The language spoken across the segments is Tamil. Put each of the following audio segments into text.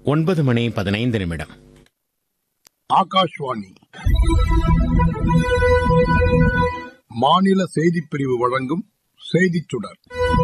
ஒன்பது மணி பதினைந்து நிமிடம் ஆகாஷ்வாணி மாநில செய்திப் பிரிவு வழங்கும் செய்திச் சுடர்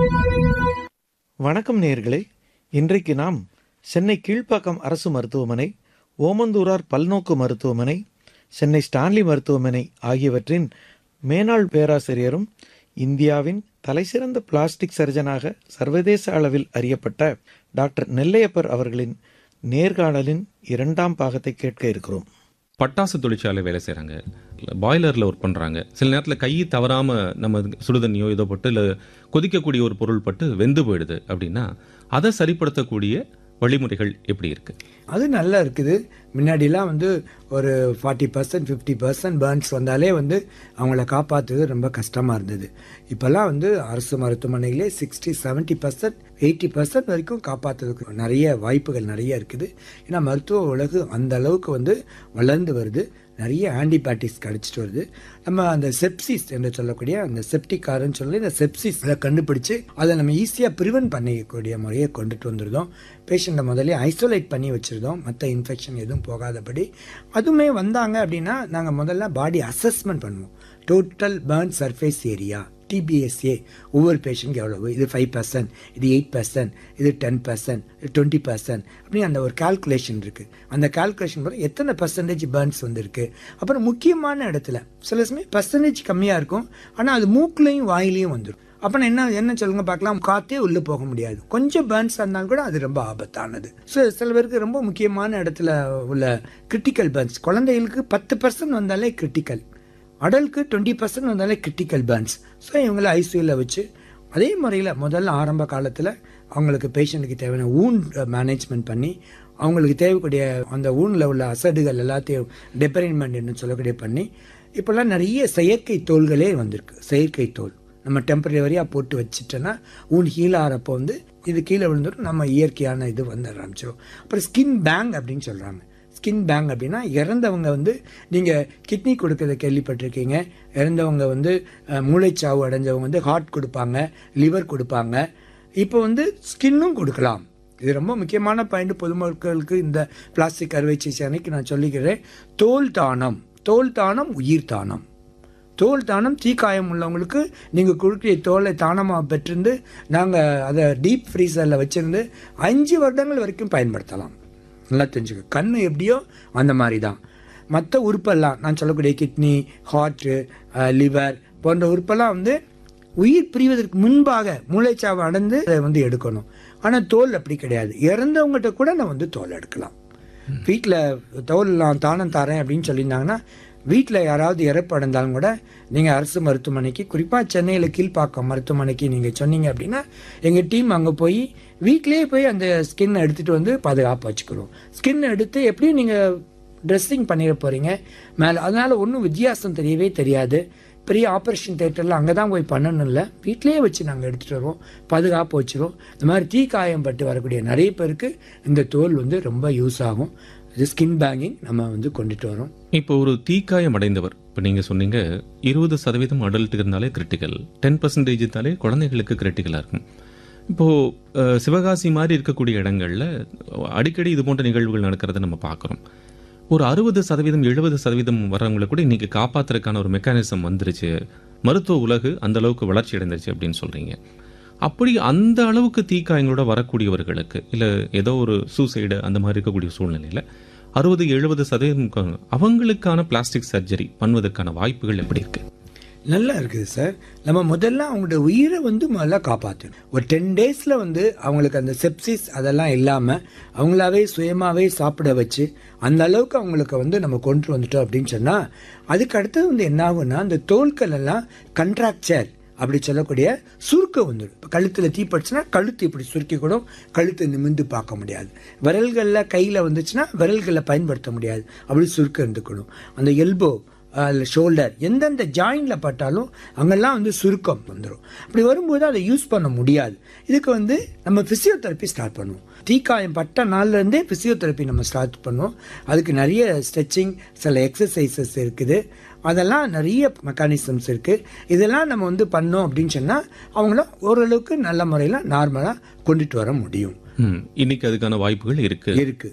வணக்கம் நேயர்களே இன்றைக்கு நாம் சென்னை கீழ்ப்பாக்கம் அரசு மருத்துவமனை ஓமந்தூரார் பல்நோக்கு மருத்துவமனை சென்னை ஸ்டான்லி மருத்துவமனை ஆகியவற்றின் மேனாள் பேராசிரியரும் இந்தியாவின் தலைசிறந்த பிளாஸ்டிக் சர்ஜனாக சர்வதேச அளவில் அறியப்பட்ட டாக்டர் நெல்லையப்பர் அவர்களின் நேர்காணலின் இரண்டாம் பாகத்தை கேட்க இருக்கிறோம் பட்டாசு தொழிற்சாலை வேலை செய்கிறாங்க பாய்லரில் ஒர்க் பண்ணுறாங்க சில நேரத்தில் கை தவறாமல் நம்ம சுடுதண்ணியோ ஏதோ பட்டு இல்லை கொதிக்கக்கூடிய ஒரு பொருள் பட்டு வெந்து போயிடுது அப்படின்னா அதை சரிப்படுத்தக்கூடிய வழிமுறைகள் எப்படி இருக்கு அது நல்லா இருக்குது முன்னாடிலாம் வந்து ஒரு forty percent fifty percent burns வந்தாலே வந்து அவங்கள காப்பாற்றுறது ரொம்ப கஷ்டமாக இருந்தது இப்போல்லாம் வந்து அரசு மருத்துவமனைகளே sixty seventy percent eighty percent வரைக்கும் காப்பாற்றுறதுக்கு நிறைய வாய்ப்புகள் நிறைய இருக்குது ஏன்னா மருத்துவ உலகு அந்த அளவுக்கு வந்து வளர்ந்து வருது நிறைய ஆன்டிபயோட்டிக்ஸ் கிடைச்சிட்டு வருது நம்ம அந்த செப்சிஸ் என்று சொல்லக்கூடிய அந்த செப்டிகாரன்னு சொல்லி இந்த செப்சிஸ் அதை கண்டுபிடிச்சு அதை நம்ம ஈஸியாக ப்ரிவென்ட் பண்ணிக்கக்கூடிய முறையை கொண்டுட்டு வந்துருந்தோம் பேஷண்ட்டை முதல்ல ஐசோலேட் பண்ணி வச்சுருந்தோம் மற்ற இன்ஃபெக்ஷன் எதுவும் போகாதபடி அதுவுமே வந்தாங்க அப்படின்னா நாங்கள் முதல்ல பாடி அசஸ்மெண்ட் பண்ணுவோம் total burn surface area TBSA ஒவ்வொரு பேஷண்ட்க்கு எவ்வளவு இது ஃபைவ் பர்சன்ட் இது எயிட் பர்சன்ட் இது டென் பர்சன்ட் இது டுவெண்ட்டி பர்சன்ட் அப்படின்னு அந்த ஒரு கால்குலேஷன் இருக்குது அந்த கால்குலேஷன் கூட எத்தனை பர்சன்டேஜ் பேர்ன்ஸ் வந்திருக்கு அப்புறம் முக்கியமான இடத்துல சில சமயம் பர்சன்டேஜ் கம்மியாக இருக்கும் ஆனால் அது மூக்குலையும் வாயிலையும் வந்துடும் அப்போ என்ன என்ன சொல்லுங்க பார்க்கலாம் காத்தே உள்ளே போக முடியாது கொஞ்சம் பேர்ன்ஸ் இருந்தாலும் கூட அது ரொம்ப ஆபத்தானது ஸோ சில பேருக்கு ரொம்ப முக்கியமான இடத்துல உள்ள கிரிட்டிக்கல் பேர்ன்ஸ் குழந்தைகளுக்கு பத்து பர்சன்ட் வந்தாலே கிரிட்டிக்கல் அடலுக்கு டுவெண்ட்டி பர்சன்ட் வந்தாலே கிரிட்டிக்கல் பேர்ன்ஸ் ஸோ இவங்கள ஐசியூவில் வச்சு அதே முறையில் முதல்ல ஆரம்ப காலத்தில் அவங்களுக்கு பேஷண்ட்டுக்கு தேவையான ஊன் மேனேஜ்மெண்ட் பண்ணி அவங்களுக்கு தேவைக்கூடிய அந்த ஊனில் உள்ள அசடுகள் எல்லாத்தையும் டெப்பரைன்மெண்ட் சொல்லக்கூடிய பண்ணி இப்போல்லாம் நிறைய செயற்கை தோள்களே வந்திருக்கு செயற்கை தோல் நம்ம டெம்பரவரியாக போட்டு வச்சுட்டோன்னா ஊன் ஹீல் ஆகிறப்போ வந்து இது கீழே விழுந்துடும் நம்ம இயற்கையான இது வந்து ஆரம்பிச்சிடும் அப்புறம் ஸ்கின் பேங் அப்படின்னு சொல்கிறாங்க ஸ்கின் பேங்க் அப்படின்னா இறந்தவங்க வந்து நீங்கள் கிட்னி கொடுக்கறத கேள்விப்பட்டிருக்கீங்க இறந்தவங்க வந்து அஹ், மூளைச்சாவு அடைஞ்சவங்க வந்து ஹார்ட் கொடுப்பாங்க லிவர் கொடுப்பாங்க இப்போ வந்து ஸ்கின்னும் கொடுக்கலாம் இது ரொம்ப முக்கியமான பாயிண்ட் பொதுமக்களுக்கு இந்த பிளாஸ்டிக் அறுவை சிகிச்சை அன்னைக்கு நான் சொல்லிக்கிறேன் தோல் தானம் தோல் தானம் உயிர் தானம் தோல் தானம் தீக்காயம் உள்ளவங்களுக்கு நீங்கள் கொடுக்கிற தோலை தானமாக பெற்றிருந்து நாங்கள் அதை டீப் ஃப்ரீசரில் வச்சுருந்து அஞ்சு வருடங்கள் வரைக்கும் பயன்படுத்தலாம் நல்லா தெரிஞ்சுக்க கண் எப்படியோ அந்த மாதிரி தான் மற்ற உறுப்பெல்லாம் நான் சொல்லக்கூடிய கிட்னி ஹார்ட்டு லிவர் போன்ற உறுப்பெல்லாம் வந்து உயிர் பிரிவதற்கு முன்பாக மூளைச்சாவை அடைந்து அதை வந்து எடுக்கணும் ஆனால் தோல் அப்படி கிடையாது இறந்தவங்ககிட்ட கூட நான் வந்து தோல் எடுக்கலாம் வீட்டில் தோல் நான் தானம் தரேன் அப்படின்னு சொல்லியிருந்தாங்கன்னா வீட்டில் யாராவது இறப்பு அடைந்தாலும் கூட நீங்கள் அரசு மருத்துவமனைக்கு குறிப்பாக சென்னையில் கீழ்ப்பாக்கம் மருத்துவமனைக்கு நீங்கள் சொன்னீங்க அப்படின்னா எங்கள் டீம் அங்கே போய் வீட்லேயே போய் அந்த ஸ்கின் எடுத்துகிட்டு வந்து பாதுகாப்பாக வச்சுக்கிறோம் ஸ்கின் எடுத்து எப்படியும் நீங்கள் ட்ரெஸ்ஸிங் பண்ணிட போகிறீங்க மேலே அதனால் ஒன்றும் வித்தியாசம் தெரியவே தெரியாது பெரிய ஆப்ரேஷன் தேட்டரில் அங்கே தான் போய் பண்ணணும் இல்லை வீட்டிலேயே வச்சு நாங்கள் எடுத்துகிட்டு வருவோம் பாதுகாப்பு வச்சிருவோம் இந்த மாதிரி தீ காயம் பட்டு வரக்கூடிய நிறைய பேருக்கு இந்த தோல் வந்து ரொம்ப யூஸ் ஆகும் இது ஸ்கின் பேங்கிங் நம்ம வந்து கொண்டுட்டு வரோம் இப்போ ஒரு தீக்காயம் அடைந்தவர் இப்போ நீங்கள் சொன்னீங்க இருபது சதவீதம் அடல்ட் இருந்தாலே கிரிட்டிக்கல் டென் பர்சன்டேஜ் இருந்தாலே குழந்தைகளுக்கு கிரிட்டிக்கலாக இருக்கும் இப்போ அஹ், சிவகாசி மாதிரி இருக்கக்கூடிய இடங்கள்ல அடிக்கடி இது போன்ற நிகழ்வுகள் நடக்கிறத நம்ம பார்க்குறோம் ஒரு அறுபது சதவீதம் எழுபது சதவீதம் வர்றவங்களை கூட இன்னைக்கு காப்பாத்துறதுக்கான ஒரு மெக்கானிசம் வந்துருச்சு மருத்துவ உலகு அந்த அளவுக்கு வளர்ச்சி அடைந்துருச்சு அப்படின்னு சொல்றீங்க அப்படி அந்த அளவுக்கு தீக்காயங்களோட வரக்கூடியவர்களுக்கு இல்லை ஏதோ ஒரு சூசைடு அந்த மாதிரி இருக்கக்கூடிய சூழ்நிலையில அறுபது எழுபது சதவீதம் இருக்காங்க. அவங்களுக்கான பிளாஸ்டிக் சர்ஜரி பண்ணுவதற்கான வாய்ப்புகள் எப்படி இருக்கு நல்லா இருக்குது சார் நம்ம முதல்ல அவங்களோட உயிரை வந்து முதல்ல காப்பாற்றணும் ஒரு டென் டேஸில் வந்து அவங்களுக்கு அந்த செப்சிஸ் அதெல்லாம் இல்லாமல் அவங்களாவே சுயமாகவே சாப்பிட வச்சு அந்த அளவுக்கு அவங்களுக்கு வந்து நம்ம கொண்டு வந்துட்டோம் அப்படின்னு சொன்னால் அதுக்கு அடுத்தது வந்து என்ன ஆகும்னா அந்த தோல்கள் எல்லாம் கண்ட்ராக்சர் அப்படி சொல்லக்கூடிய சுருக்கம் வந்துடும் இப்போ கழுத்தில் தீப்பட்டுச்சுன்னா கழுத்து இப்படி சுருக்கி கூட கழுத்தை நிமிந்து பார்க்க முடியாது விரல்களில் கையில் வந்துச்சுன்னா விரல்களை பயன்படுத்த முடியாது அப்படி சுருக்கம் இருந்துக்கணும் அந்த எல்போ ஷோல்டர் எந்தெந்த ஜாயின்ல பட்டாலும் அங்கெல்லாம் வந்து சுருக்கம் வந்துடும் அப்படி வரும்போது அதை யூஸ் பண்ண முடியாது இதுக்கு வந்து நம்ம பிசியோதெரப்பி ஸ்டார்ட் பண்ணுவோம் தீக்காயம் பட்ட நாள்ல இருந்தே பிசியோதெரப்பி நம்ம ஸ்டார்ட் பண்ணுவோம் அதுக்கு நிறைய ஸ்ட்ரெச்சிங் சில எக்ஸசைசஸ் இருக்குது அதெல்லாம் நிறைய மெக்கானிசம்ஸ் இருக்கு இதெல்லாம் நம்ம வந்து பண்ணோம் அப்படின்னு சொன்னா அவங்கள ஓரளவுக்கு நல்ல முறையில் நார்மலாக கொண்டுட்டு வர முடியும் ம், இன்னைக்கு அதுக்கான வாய்ப்புகள் இருக்கு இருக்கு